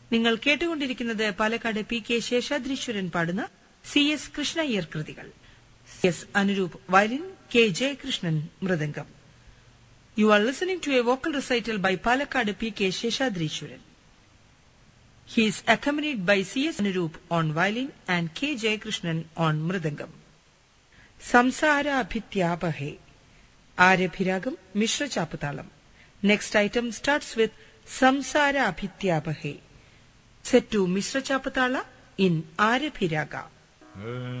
നിങ്ങൾ കേട്ടുകൊണ്ടിരിക്കുന്നത് Palakkad P K Seshadreeswaran പാടുന്ന സി എസ് കൃഷ്ണയ്യർ കൃതികൾ C S Anuroop violin K Jayakrishnan mridangam you are listening to a vocal recital by Palakkad P K Seshadriswaran He is accompanied by C.S. Anurup on violin and K. Jayakrishnan on mridangam. Samsarabhityapahhe. Arabhiragam Mishra Chapatalam. Next item starts with Samsarabhityapahhe. Set to Mishra Chapatala in Arabhiraga.